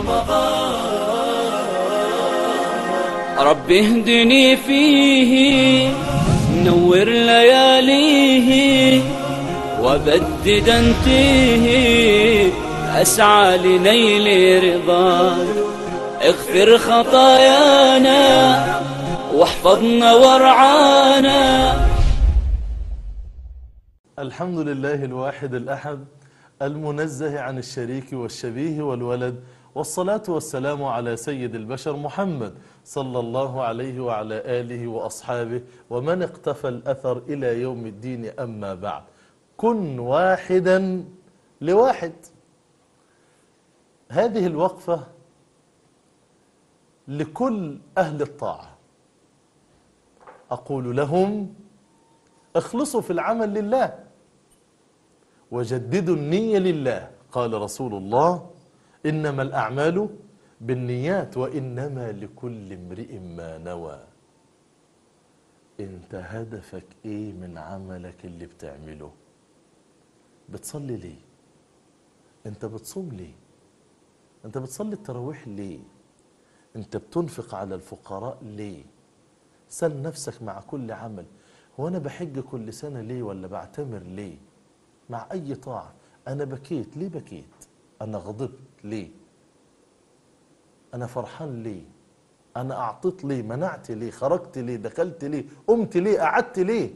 رب اهدني فيه نور لياليه وبدد انتيه أسعى لنيل رضاك اغفر خطايانا واحفظنا وارعانا الحمد لله الواحد الأحد المنزه عن الشريك والشبيه والولد والصلاة والسلام على سيد البشر محمد صلى الله عليه وعلى آله وأصحابه ومن اقتفى الأثر إلى يوم الدين أما بعد كن واحدا لواحد هذه الوقفة لكل أهل الطاعة أقول لهم اخلصوا في العمل لله وجددوا النية لله قال رسول الله إنما الأعمال بالنيات وإنما لكل امرئ ما نوى انت هدفك ايه من عملك اللي بتعمله بتصلي ليه انت بتصوم ليه انت بتصلي التراويح ليه انت بتنفق على الفقراء ليه سل نفسك مع كل عمل هو انا بحج كل سنة ليه ولا بعتمر ليه مع اي طاعة انا بكيت ليه بكيت انا غضبت ليه انا فرحان ليه انا اعطيت ليه منعت ليه خرجت ليه دخلت ليه قمت ليه قعدت ليه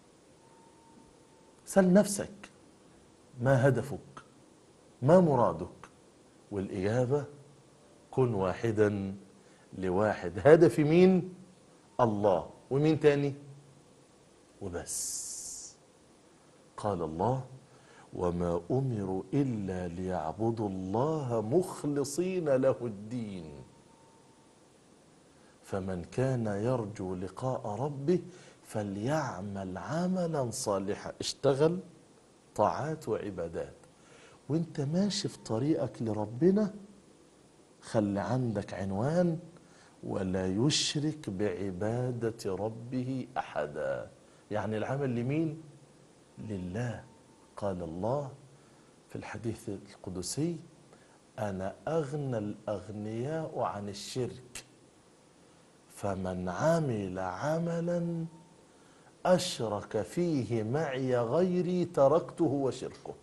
سل نفسك ما هدفك ما مرادك والاجابه كن واحدا لواحد هدفي مين الله ومين تاني وبس قال الله وما امروا الا ليعبدوا الله مخلصين له الدين فمن كان يرجو لقاء ربه فليعمل عملا صالحا اشتغل طاعات وعبادات وانت ماشي في طريقك لربنا خلي عندك عنوان ولا يشرك بعبادة ربه أحدا يعني العمل لمين لله قال الله في الحديث القدسي أنا أغنى الأغنياء عن الشرك فمن عمل عملا أشرك فيه معي غيري تركته وشركه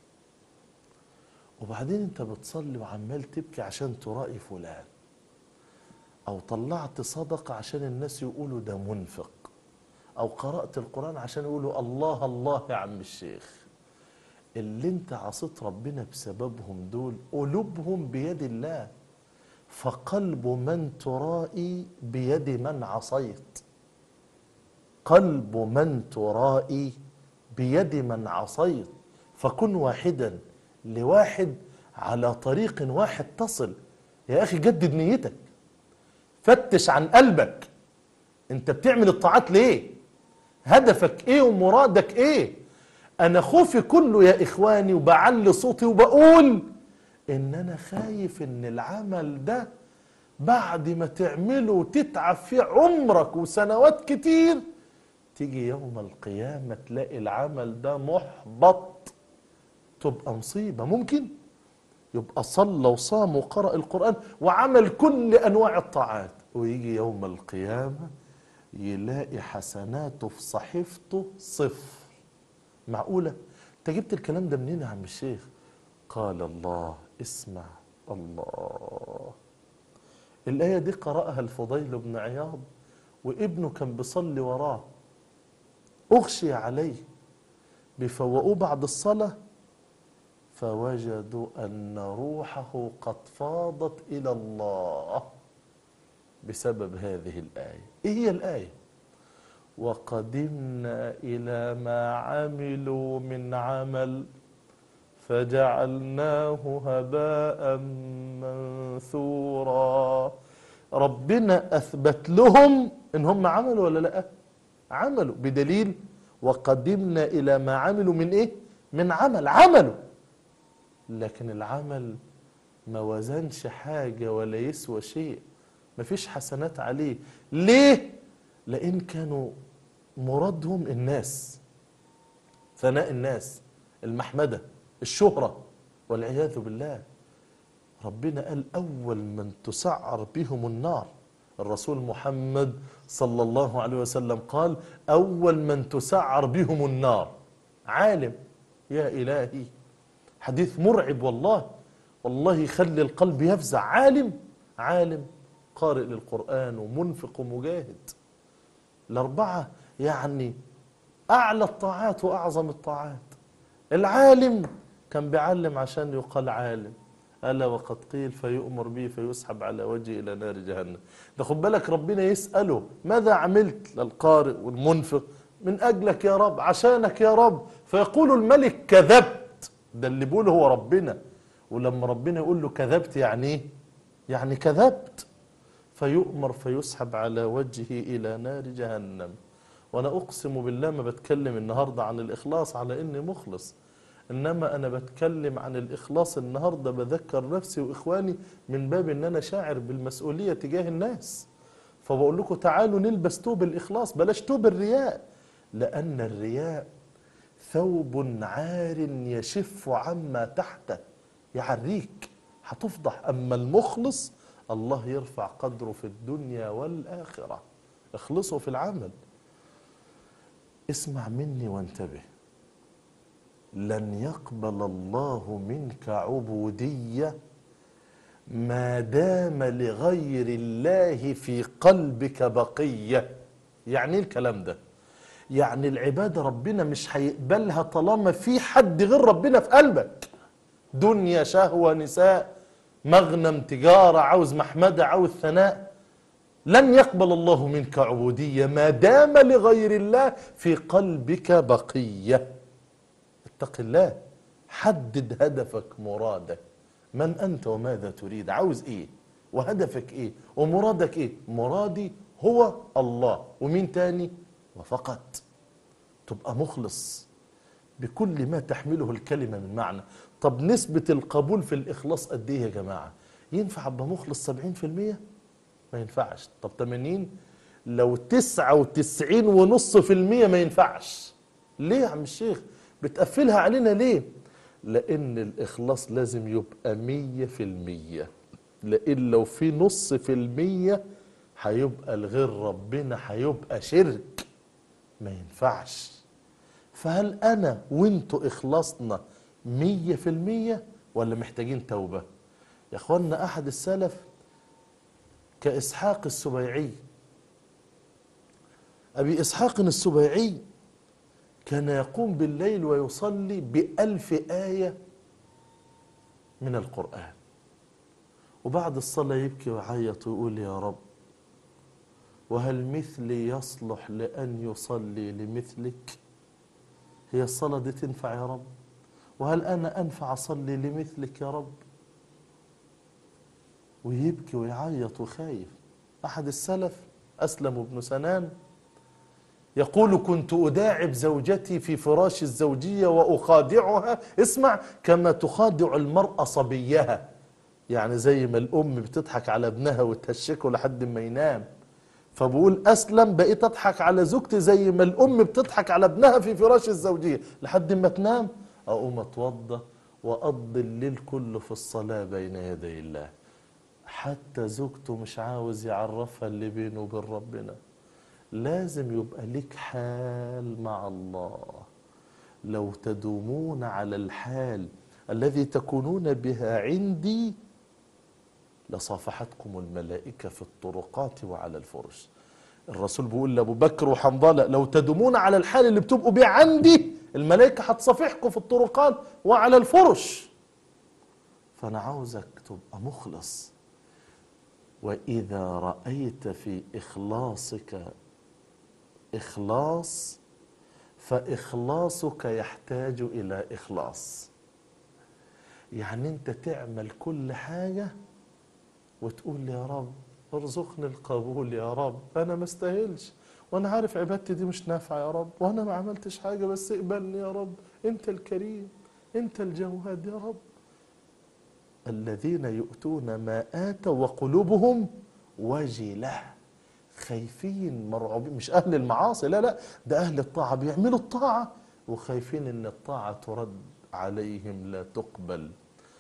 وبعدين انت بتصلي وعمال تبكي عشان ترائي فلان او طلعت صدقة عشان الناس يقولوا ده منفق او قرأت القرآن عشان يقولوا الله الله يا عم الشيخ اللي انت عصيت ربنا بسببهم دول قلوبهم بيد الله فقلب من ترائي بيد من عصيت قلب من ترائي بيد من عصيت فكن واحدا لواحد على طريق واحد تصل يا اخي جدد نيتك فتش عن قلبك انت بتعمل الطاعات ليه هدفك ايه ومرادك ايه انا خوفي كله يا اخواني وبعلي صوتي وبقول ان انا خايف ان العمل ده بعد ما تعمله وتتعب فيه عمرك وسنوات كتير تيجي يوم القيامة تلاقي العمل ده محبط تبقى مصيبة ممكن يبقى صلى وصام وقرأ القرآن وعمل كل أنواع الطاعات ويجي يوم القيامة يلاقي حسناته في صحيفته صفر معقولة انت جبت الكلام ده منين يا عم الشيخ قال الله اسمع الله الآية دي قرأها الفضيل بن عياض وابنه كان بيصلي وراه أغشي عليه بيفوقوه بعد الصلاة فوجدوا أن روحه قد فاضت إلى الله بسبب هذه الآية إيه هي الآية وقدمنا إلى ما عملوا من عمل فجعلناه هباء منثورا ربنا أثبت لهم إن هم عملوا ولا لأ عملوا بدليل وقدمنا إلى ما عملوا من إيه من عمل عملوا لكن العمل ما وزنش حاجة ولا يسوى شيء مفيش حسنات عليه ليه لأن كانوا مرادهم الناس ثناء الناس المحمدة الشهرة والعياذ بالله ربنا قال أول من تسعر بهم النار الرسول محمد صلى الله عليه وسلم قال أول من تسعر بهم النار عالم يا إلهي حديث مرعب والله والله يخلي القلب يفزع عالم عالم قارئ للقرآن ومنفق ومجاهد الأربعة يعني أعلى الطاعات وأعظم الطاعات العالم كان بيعلم عشان يقال عالم ألا وقد قيل فيؤمر به فيسحب على وجهه إلى نار جهنم ده خد بالك ربنا يسأله ماذا عملت للقارئ والمنفق من أجلك يا رب عشانك يا رب فيقول الملك كذبت ده اللي بيقوله هو ربنا ولما ربنا يقول له كذبت يعني ايه يعني كذبت فيؤمر فيسحب على وجهه إلى نار جهنم وأنا أقسم بالله ما بتكلم النهاردة عن الإخلاص على إني مخلص إنما أنا بتكلم عن الإخلاص النهاردة بذكر نفسي وإخواني من باب إن أنا شاعر بالمسؤولية تجاه الناس فبقول لكم تعالوا نلبس توب الإخلاص بلاش توب الرياء لأن الرياء ثوب عار يشف عما تحته يعريك هتفضح أما المخلص الله يرفع قدره في الدنيا والآخرة اخلصوا في العمل اسمع مني وانتبه لن يقبل الله منك عبودية ما دام لغير الله في قلبك بقية يعني ايه الكلام ده يعني العبادة ربنا مش هيقبلها طالما في حد غير ربنا في قلبك دنيا شهوة نساء مغنم تجارة عاوز محمدة عاوز ثناء لن يقبل الله منك عبودية ما دام لغير الله في قلبك بقية اتق الله حدد هدفك مرادك من أنت وماذا تريد عاوز إيه وهدفك إيه ومرادك إيه مرادي هو الله ومين تاني وفقط تبقى مخلص بكل ما تحمله الكلمة من معنى طب نسبة القبول في الإخلاص قد إيه يا جماعة ينفع أبقى مخلص 70% ما ينفعش طب 80 لو 99 ونص في المية ما ينفعش ليه يا عم الشيخ بتقفلها علينا ليه لأن الإخلاص لازم يبقى مية في المية لأن لو في نص في المية هيبقى الغير ربنا هيبقى شرك ما ينفعش فهل أنا وانتوا إخلاصنا مية في المية ولا محتاجين توبة يا أخوانا أحد السلف كإسحاق السبيعي أبي إسحاق السبيعي كان يقوم بالليل ويصلي بألف آية من القرآن وبعد الصلاة يبكي ويعيط ويقول يا رب وهل مثلي يصلح لأن يصلي لمثلك هي الصلاة دي تنفع يا رب وهل أنا أنفع أصلي لمثلك يا رب ويبكي ويعيط وخايف أحد السلف أسلم بن سنان يقول كنت أداعب زوجتي في فراش الزوجية وأخادعها اسمع كما تخادع المرأة صبيها يعني زي ما الأم بتضحك على ابنها وتهشكه لحد ما ينام فبقول أسلم بقيت أضحك على زوجتي زي ما الأم بتضحك على ابنها في فراش الزوجية لحد ما تنام أقوم أتوضى وأقضي الليل كله في الصلاة بين يدي الله حتى زوجته مش عاوز يعرفها اللي بينه وبين ربنا لازم يبقى لك حال مع الله لو تدومون على الحال الذي تكونون بها عندي لصافحتكم الملائكة في الطرقات وعلى الفرش الرسول بيقول لأبو بكر وحنظلة لو تدومون على الحال اللي بتبقوا بيه عندي الملائكة هتصافحكم في الطرقات وعلى الفرش فأنا عاوزك تبقى مخلص وإذا رأيت في إخلاصك إخلاص فإخلاصك يحتاج إلى إخلاص يعني أنت تعمل كل حاجة وتقول يا رب ارزقني القبول يا رب أنا ما استاهلش وأنا عارف عبادتي دي مش نافعة يا رب وأنا ما عملتش حاجة بس اقبلني يا رب أنت الكريم أنت الجواد يا رب الذين يؤتون ما آتوا وقلوبهم وجلة خايفين مرعوبين مش أهل المعاصي لا لا ده أهل الطاعة بيعملوا الطاعة وخايفين إن الطاعة ترد عليهم لا تقبل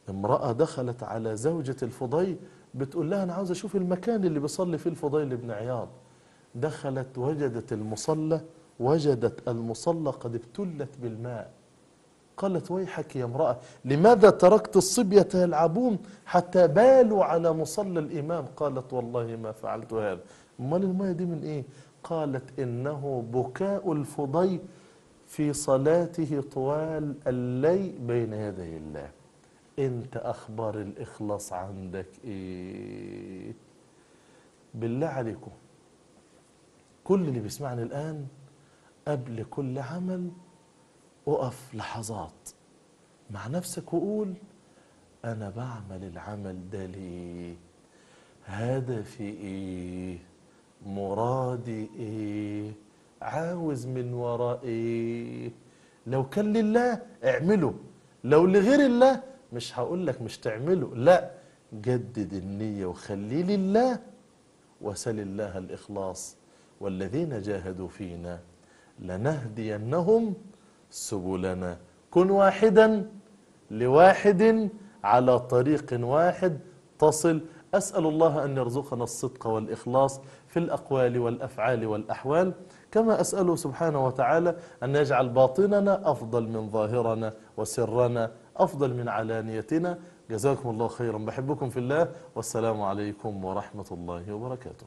امرأة دخلت على زوجة الفضيل بتقول لها أنا عاوز أشوف المكان اللي بيصلي فيه الفضيل بن عياض دخلت وجدت المصلى وجدت المصلى قد ابتلت بالماء قالت ويحك يا امرأة لماذا تركت الصبية يلعبون حتى بالوا على مصلى الإمام قالت والله ما فعلت هذا امال المية دي من ايه قالت إنه بكاء الفضيل في صلاته طوال الليل بين يدي الله انت اخبار الاخلاص عندك ايه بالله عليكم كل اللي بيسمعني الان قبل كل عمل اقف لحظات مع نفسك وقول انا بعمل العمل ده ليه هدفي ايه مرادي ايه عاوز من وراء ايه لو كان لله اعمله لو لغير الله مش هقول لك مش تعمله لا جدد النية وخليه لله وسل الله الإخلاص والذين جاهدوا فينا لنهدينهم سبلنا كن واحدا لواحد على طريق واحد تصل أسأل الله أن يرزقنا الصدق والإخلاص في الأقوال والأفعال والأحوال كما أسأله سبحانه وتعالى أن يجعل باطننا أفضل من ظاهرنا وسرنا أفضل من علانيتنا جزاكم الله خيرا بحبكم في الله والسلام عليكم ورحمة الله وبركاته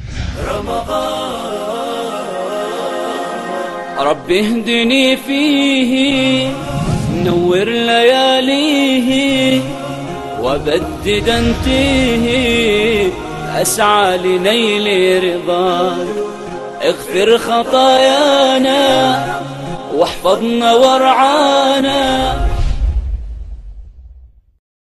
رب اهدني فيه نور لياليه وبدد انتيه أسعى لنيل رضاك اغفر خطايانا واحفظنا وارعانا